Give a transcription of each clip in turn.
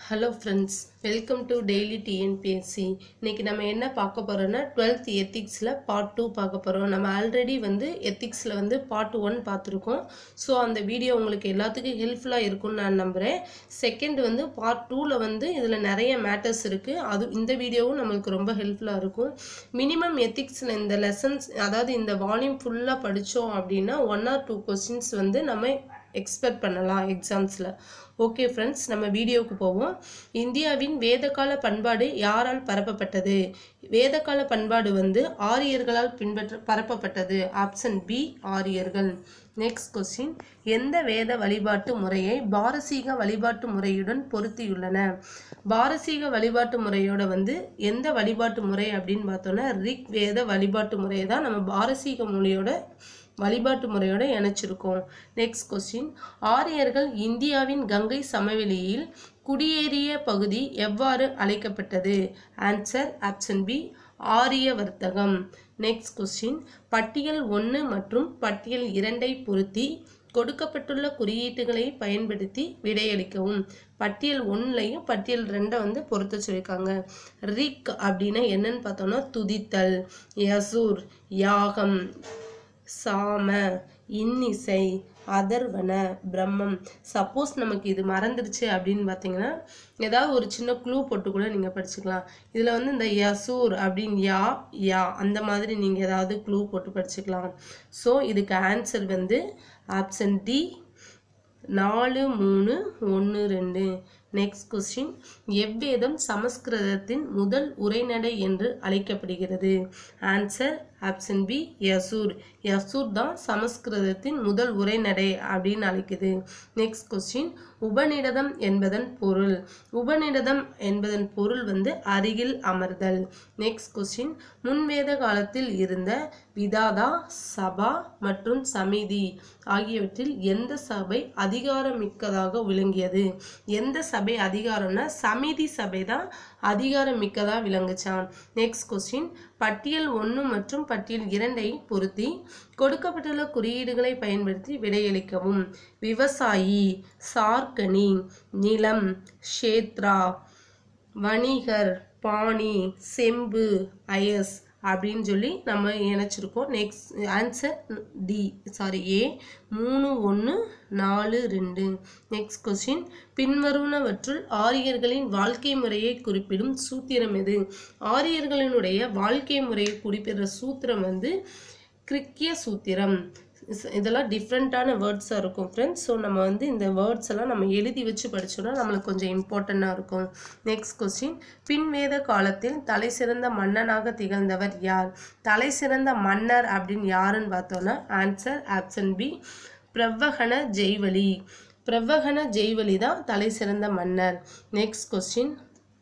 hello friends welcome to daily TNPSC இன்னைக்கு நம்ம என்ன பார்க்க போகிறோம்னா டுவெல்த் எத்திக்ஸில் பார்ட் டூ பார்க்க போகிறோம் நம்ம ஆல்ரெடி வந்து எத்திக்ஸில் வந்து பார்ட் ஒன் பார்த்துருக்கோம் ஸோ அந்த வீடியோ உங்களுக்கு எல்லாத்துக்கும் ஹெல்ப்ஃபுல்லாக இருக்கும்னு நான் நம்புகிறேன் செகண்ட் வந்து பார்ட் டூவில் வந்து இதில் நிறைய மேட்டர்ஸ் இருக்குது அது இந்த வீடியோவும் நம்மளுக்கு ரொம்ப ஹெல்ப்ஃபுல்லாக இருக்கும் மினிமம் எத்திக்ஸில் இந்த லெசன்ஸ் அதாவது இந்த வால்யூம் ஃபுல்லாக படித்தோம் அப்படின்னா ஒன் ஆர் டூ கொஸ்டின்ஸ் வந்து நம்ம எக்ஸ்பெக்ட் பண்ணலாம் எக்ஸாம்ஸில் ஓகே ஃப்ரெண்ட்ஸ் நம்ம வீடியோவுக்கு போவோம் இந்தியாவின் வேதகால பண்பாடு யாரால் பரப்பப்பட்டது வேதகால பண்பாடு வந்து ஆரியர்களால் பின்பற்ற பரப்பப்பட்டது ஆப்ஷன் பி ஆரியர்கள் நெக்ஸ்ட் கொஸ்டின் எந்த வேத வழிபாட்டு முறையை பாரசீக வழிபாட்டு முறையுடன் பொருத்தியுள்ளன பாரசீக வழிபாட்டு முறையோட வந்து எந்த வழிபாட்டு முறை அப்படின்னு பார்த்தோன்னா ரிக் வேத வழிபாட்டு முறையை தான் நம்ம பாரசீக மொழியோட வழிபாட்டு முறையோட இணைச்சிருக்கோம் நெக்ஸ்ட் கொஸ்டின் ஆரியர்கள் இந்தியாவின் கங்கை சமவெளியில் குடியேறிய பகுதி எவ்வாறு அழைக்கப்பட்டது ஆன்சர் ஆப்ஷன் பி ஆரிய வர்த்தகம் நெக்ஸ்ட் கொஸ்டின் பட்டியல் ஒன்று மற்றும் பட்டியல் இரண்டை பொருத்தி கொடுக்கப்பட்டுள்ள குறியீட்டுகளை பயன்படுத்தி விடையளிக்கவும் பட்டியல் ஒன்றுலையும் பட்டியல் ரெண்டை வந்து பொருத்த சொல்லியிருக்காங்க ரிக் அப்படின்னா என்னன்னு பார்த்தோம்னா துதித்தல் யசூர் யாகம் சாம இன்னிசை அதர்வன பிரம்மம் சப்போஸ் நமக்கு இது மறந்துடுச்சு அப்படின்னு பார்த்தீங்கன்னா ஏதாவது ஒரு சின்ன க்ளூ போட்டு கூட நீங்கள் படிச்சுக்கலாம் இதில் வந்து இந்த யசூர் அப்படின்னு யா யா அந்த மாதிரி நீங்கள் ஏதாவது க்ளூ போட்டு படிச்சுக்கலாம் ஸோ இதுக்கு ஆன்சர் வந்து ஆப்ஷன் டி நாலு மூணு ஒன்று ரெண்டு நெக்ஸ்ட் கொஸ்டின் எவ்வேதம் சமஸ்கிருதத்தின் முதல் உரைநடை என்று அழைக்கப்படுகிறது answer option B Yajur Yajur தான் சமஸ்கிருதத்தின் முதல் உரைநடை அப்படின்னு அழைக்குது நெக்ஸ்ட் கொஸ்டின் உபநிடதம் என்பதன் பொருள் உபநிடதம் என்பதன் பொருள் வந்து அருகில் அமர்தல் நெக்ஸ்ட் கொஸ்டின் முன்வேத காலத்தில் இருந்த விதாதா சபா மற்றும் சமிதி ஆகியவற்றில் எந்த சபை அதிகாரமிக்கதாக விளங்கியது எந்த சபை அதிகாரம்னா சமிதி சபை தான் அதிகாரம் மிக்கதாக விளங்குச்சான் நெக்ஸ்ட் கொஸ்டின் பட்டியல் ஒன்று மற்றும் பட்டியல் இரண்டை பொருத்தி கொடுக்கப்பட்டுள்ள குறியீடுகளை பயன்படுத்தி விடையளிக்கவும் விவசாயி சார்கனி நிலம் ஷேத்ரா வணிகர் பாணி செம்பு அயஸ் அப்படின்னு சொல்லி நம்ம இணைச்சிருக்கோம் next answer D sorry A மூணு ஒன்று நாலு ரெண்டு நெக்ஸ்ட் கொஸ்டின் பின்வருவனவற்றுள் ஆரியர்களின் வாழ்க்கை முறையை குறிப்பிடும் சூத்திரம் எது ஆரியர்களினுடைய வாழ்க்கை முறையை குறிப்பிடுற சூத்திரம் வந்து கிரிக்கிய சூத்திரம் இதெல்லாம் டிஃப்ரெண்ட்டான வேர்ட்ஸாக இருக்கும் ஃப்ரெண்ட்ஸ் ஸோ நம்ம வந்து இந்த வேர்ட்ஸ் எல்லாம் நம்ம எழுதி வச்சு படிச்சோம்னா நம்மளுக்கு கொஞ்சம் இம்பார்ட்டண்ட்டாக இருக்கும் நெக்ஸ்ட் கொஸ்டின் பின்வேத காலத்தில் தலை சிறந்த மன்னனாக திகழ்ந்தவர் யார் தலை சிறந்த மன்னர் அப்படின்னு யாருன்னு பார்த்தோன்னா answer option B Pravahana Jaivali Pravahana Jaivali தான் தலை சிறந்த மன்னர் நெக்ஸ்ட் கொஸ்டின்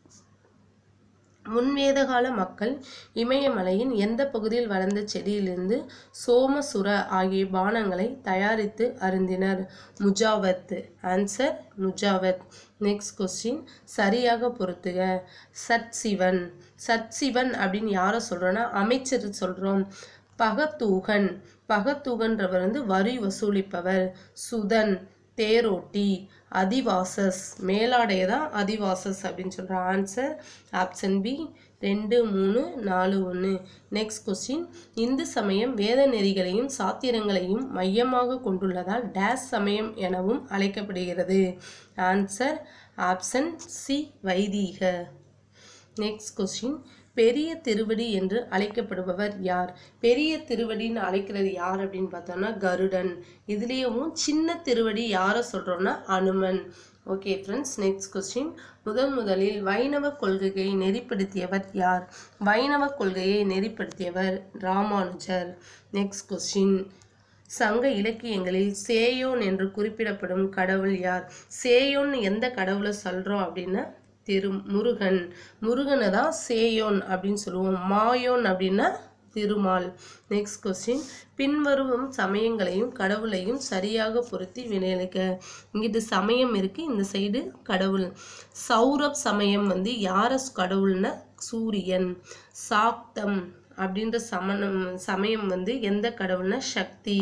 முன்வேதகால மக்கள் இமயமலையின் எந்த பகுதியில் வளர்ந்த செடியிலிருந்து சோமசுர ஆகிய பானங்களை தயாரித்து அருந்தினர் Mujavat answer Mujavat next question சரியாக பொறுத்துக சத்சிவன் சத்சிவன் அப்படின்னு யாரை சொல்கிறோன்னா அமைச்சர் சொல்கிறோம் பகத்தூகன் பகத்தூகன்றவர் வந்து வரி வசூலிப்பவர் சுதன் தேரோட்டி அதிவாசஸ் மேலாடைய தான் அதிவாசஸ் அப்படின்னு சொல்கிற ஆன்சர் ஆப்ஷன் பி ரெண்டு மூணு நாலு ஒன்று நெக்ஸ்ட் கொஸ்டின் இந்து சமயம் வேத நெறிகளையும் சாத்திரங்களையும் மையமாக கொண்டுள்ளதால் டேஸ் சமயம் எனவும் அழைக்கப்படுகிறது answer option C Vaidika next question பெரிய திருவடி என்று அழைக்கப்படுபவர் யார் பெரிய திருவடின்னு அழைக்கிறது யார் அப்படின்னு பார்த்தோம்னா கருடன் இதுலேயும் சின்ன திருவடி யாரை சொல்கிறோம்னா Hanuman okay friends next question முதன் முதலில் வைணவ கொள்கையை நெறிப்படுத்தியவர் யார் வைணவ கொள்கையை நெறிப்படுத்தியவர் ராமானுஜர் நெக்ஸ்ட் கொஸ்டின் சங்க இலக்கியங்களில் சேயோன் என்று குறிப்பிடப்படும் கடவுள் யார் சேயோன் எந்த கடவுளை சொல்கிறோம் அப்படின்னா திரு முருகன் முருகனை தான் சேயோன் அப்படின்னு சொல்லுவோம் மாயோன் அப்படின்னா திருமால் நெக்ஸ்ட் கொஸ்டின் பின்வரும் சமயங்களையும் கடவுளையும் சரியாக பொருத்தி வினையளிக்க இங்கிட்டு சமயம் இருக்குது இந்த சைடு கடவுள் சௌரப் சமயம் வந்து யார கடவுள்னா சூரியன் சாக்தம் அப்படின்ற சமணம் சமயம் வந்து எந்த கடவுள்னா சக்தி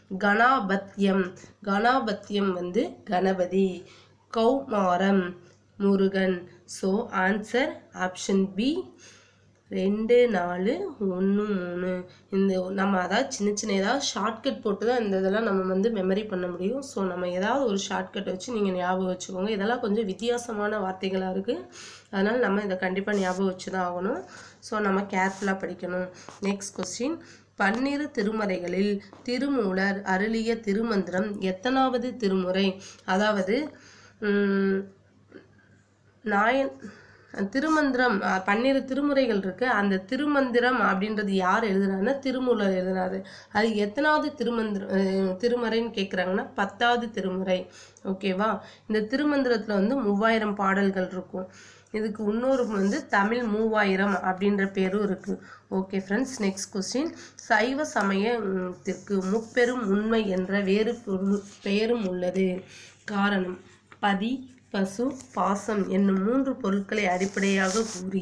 கணாபத்தியம் கணாபத்தியம் வந்து Ganapati Kaumaram Murugan so answer option B ரெண்டு நாலு ஒன்று மூணு இந்த நம்ம அதாவது சின்ன சின்ன ஏதாவது ஷார்ட்கட் போட்டு தான் இந்த இதெல்லாம் நம்ம வந்து மெமரி பண்ண முடியும் ஸோ நம்ம ஏதாவது ஒரு ஷார்ட்கட் வச்சு நீங்கள் ஞாபகம் வச்சுக்கோங்க இதெல்லாம் கொஞ்சம் வித்தியாசமான வார்த்தைகளாக இருக்குது அதனால் நம்ம இதை கண்டிப்பாக ஞாபகம் வச்சு தான் ஆகணும் ஸோ நம்ம கேர்ஃபுல்லாக படிக்கணும் நெக்ஸ்ட் கொஸ்டின் பன்னிரு திருமறைகளில் திருமூலர் அருளிய திருமந்திரம் எத்தனாவது திருமுறை அதாவது உம், நாயன் திருமந்திரம் அஹ், பன்னிரு திருமுறைகள் இருக்கு அந்த திருமந்திரம் அப்படின்றது யார் எழுதுனாருன்னா திருமூலர் எழுதினாரு அது எத்தனாவது திருமந்திரம் அஹ், திருமுறைன்னு கேட்குறாங்கன்னா பத்தாவது திருமுறை ஓகேவா இந்த திருமந்திரத்தில் வந்து மூவாயிரம் பாடல்கள் இருக்கும் இதுக்கு இன்னொரு வந்து தமிழ் மூவாயிரம் அப்படின்ற பேரும் இருக்கு ஓகே ஃப்ரெண்ட்ஸ் நெக்ஸ்ட் கொஸ்டின் சைவ சமயத்திற்கு முப்பெரும் உண்மை என்ற வேறு பொருள் பெயரும் உள்ளது காரணம் பதி பசு பாசம் என்னும் மூன்று பொருட்களை அடிப்படையாக கூறி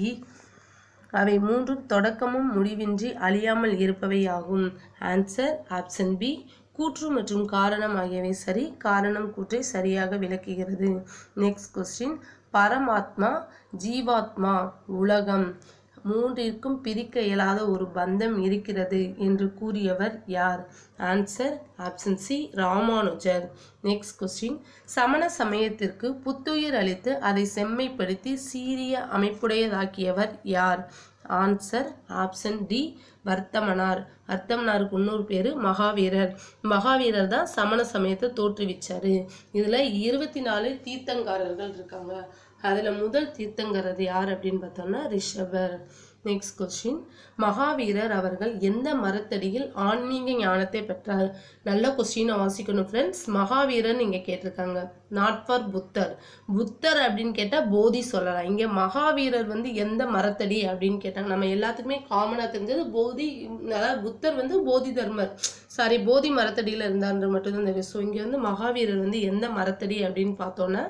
அவை மூன்றும் தொடக்கமும் முடிவின்றி அழியாமல் இருப்பவை ஆகும் ஆன்சர் ஆப்ஷன் பி கூற்று மற்றும் காரணம் ஆகியவை சரி காரணம் கூற்றை சரியாக விளக்குகிறது நெக்ஸ்ட் கொஸ்டின் பரமாத்மா ஜீவாத்மா உலகம் மூன்றிற்கும் பிரிக்க இயலாத ஒரு பந்தம் இருக்கிறது என்று கூறியவர் யார் answer option C Ramanujar next question சமண சமயத்திற்கு புத்துயிர் அளித்து அதை செம்மைப்படுத்தி சீரிய அமைப்புடையதாக்கியவர் யார் ஆன்சர் ஆப்ஷன் டி வர்த்தமனார் வர்த்தமனாருக்கு இன்னொரு பேர் மகாவீரர் மகாவீரர் தான் சமண சமயத்தை தோற்றுவிச்சாரு இதில் இருபத்தி நாலு தீர்த்தங்காரர்கள் இருக்காங்க அதில் முதல் தீர்த்தங்கரது யார் அப்படின்னு பார்த்தோம்னா ரிஷபர் நெக்ஸ்ட் கொஸ்டின் மகாவீரர் அவர்கள் எந்த மரத்தடியில் ஆன்மீக ஞானத்தை பெற்றார் நல்ல கொஸ்டினை வாசிக்கணும் ஃப்ரெண்ட்ஸ் மகாவீரன் இங்கே கேட்டிருக்காங்க நாட் ஃபார் புத்தர் புத்தர் அப்படின்னு கேட்டால் போதி சொல்லலாம் இங்கே மகாவீரர் வந்து எந்த மரத்தடி அப்படின்னு கேட்டாங்க நம்ம எல்லாத்துக்குமே காமனாக தெரிஞ்சது போதி அதாவது புத்தர் வந்து போதி தர்மர் சாரி போதி மரத்தடியில் இருந்தார்ன்ற மட்டும்தான் தெரியும் ஸோ இங்கே வந்து மகாவீரர் வந்து எந்த மரத்தடி அப்படின்னு பார்த்தோன்னா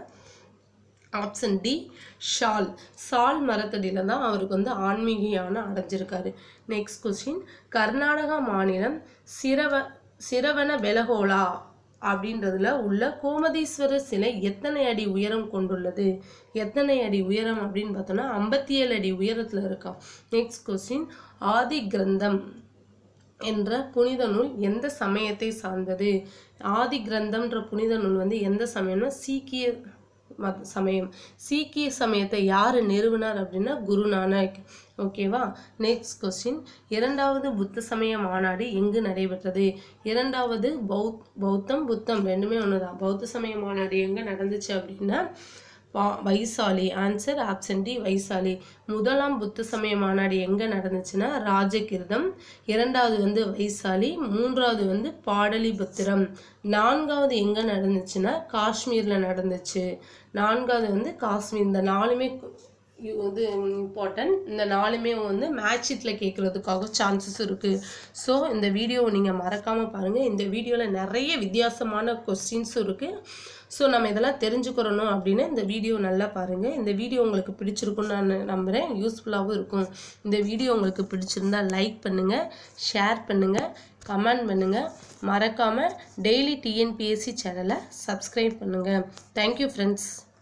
ஆப்ஷன் டி ஷால் சால் மரத்தடியில் தான் அவருக்கு வந்து ஆன்மீக ஞானம் அடைஞ்சிருக்காரு நெக்ஸ்ட் கொஸ்டின் கர்நாடகா மாநிலம் சிரவ சிரவண பெலகோலா அப்படின்றதுல உள்ள கோமதீஸ்வரர் சிலை எத்தனை அடி உயரம் கொண்டுள்ளது எத்தனை அடி உயரம் அப்படின்னு பார்த்தோம்னா ஐம்பத்தி ஏழு அடி உயரத்தில் இருக்கான் நெக்ஸ்ட் கொஸ்டின் ஆதி கிரந்தம் என்ற புனித நூல் எந்த சமயத்தை சார்ந்தது ஆதி கிரந்தம்ன்ற புனித நூல் வந்து எந்த சமயம்னா சீக்கிய மத சமயம் சீக்கிய சமயத்தை யார் நிறுவினார் அப்படின்னா குருநானக் ஓகேவா நெக்ஸ்ட் கொஸ்டின் இரண்டாவது புத்த சமய மாநாடு எங்கு நடைபெற்றது இரண்டாவது பௌத் பௌத்தம் புத்தம் ரெண்டுமே ஒன்று தான் பௌத்த சமய மாநாடு எங்கே நடந்துச்சு அப்படின்னா வா- Vaishali answer option D Vaishali முதலாம் புத்த சமய மாநாடு எங்கே நடந்துச்சுன்னா ராஜகிருதம் இரண்டாவது வந்து வைசாலி மூன்றாவது வந்து பாடலிபுத்திரம் நான்காவது எங்கே நடந்துச்சுன்னா காஷ்மீரில் நடந்துச்சு நான்காவது வந்து காஷ்மீர் இந்த நாலுமே இது வந்து இம்பார்ட்டன்ட் இந்த நாலுமே வந்து மேட்ச் ஷீட்டில் கேட்குறதுக்காக சான்சஸ் இருக்குது ஸோ இந்த வீடியோவை நீங்கள் மறக்காமல் பாருங்கள் இந்த வீடியோவில் நிறைய வித்தியாசமான கொஸ்டின்ஸும் இருக்குது ஸோ நம்ம இதெல்லாம் தெரிஞ்சுக்கிறணும் அப்படின்னு இந்த வீடியோ நல்லா பாருங்கள் இந்த வீடியோ உங்களுக்கு பிடிச்சிருக்குன்னு நான் நம்புகிறேன் யூஸ்ஃபுல்லாகவும் இருக்கும் இந்த வீடியோ உங்களுக்கு பிடிச்சிருந்தா லைக் பண்ணுங்கள் ஷேர் பண்ணுங்கள் கமெண்ட் பண்ணுங்கள் மறக்காமல் டெய்லி டிஎன்பிஎஸ்சி சேனலை சப்ஸ்கிரைப் பண்ணுங்கள் தேங்க்யூ ஃப்ரெண்ட்ஸ்